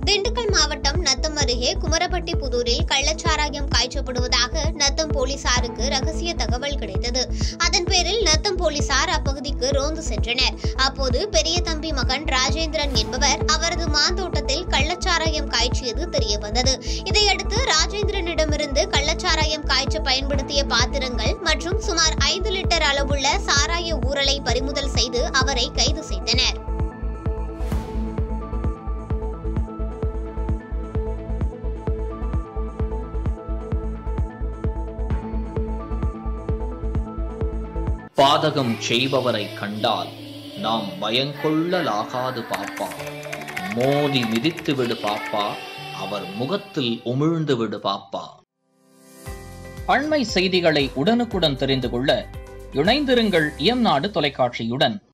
திண்டுக்கல் மாவட்டம் நத்தம் அருகே குமரப்பட்டி புதூரில் கள்ளச்சாராயம் காய்ச்சப்படுவதாக நத்தம் போலீசாருக்கு ரகசிய தகவல் கிடைத்தது அதன் பேரில் நத்தம் போலீசார் அப்பகுதிக்கு ரோந்து சென்றனர் அப்போது பெரிய தம்பி மகன் ராஜேந்திரன் என்பவர் அவரது மாந்தோட்டத்தில் கள்ளச்சாராயம் காய்ச்சியது தெரியவந்தது இதையடுத்து ராஜேந்திரனிடமிருந்து கள்ளச்சாராயம் காய்ச்ச பயன்படுத்திய பாத்திரங்கள் மற்றும் சுமார் ஐந்து லிட்டர் அளவுள்ள சாராய ஊரலை பறிமுதல் செய்து அவரை கைது செய்தனர் பாதகம் செய்பவரை கண்டால் நாம் பயங்கொள்ளலாகாது பாப்பா மோதி மிதித்து விடு பாப்பா அவர் முகத்தில் உமிழ்ந்து விடு பாப்பா அண்மை செய்திகளை உடனுக்குடன் தெரிந்து கொள்ள இணைந்திருங்கள் இயம்நாடு தொலைக்காட்சியுடன்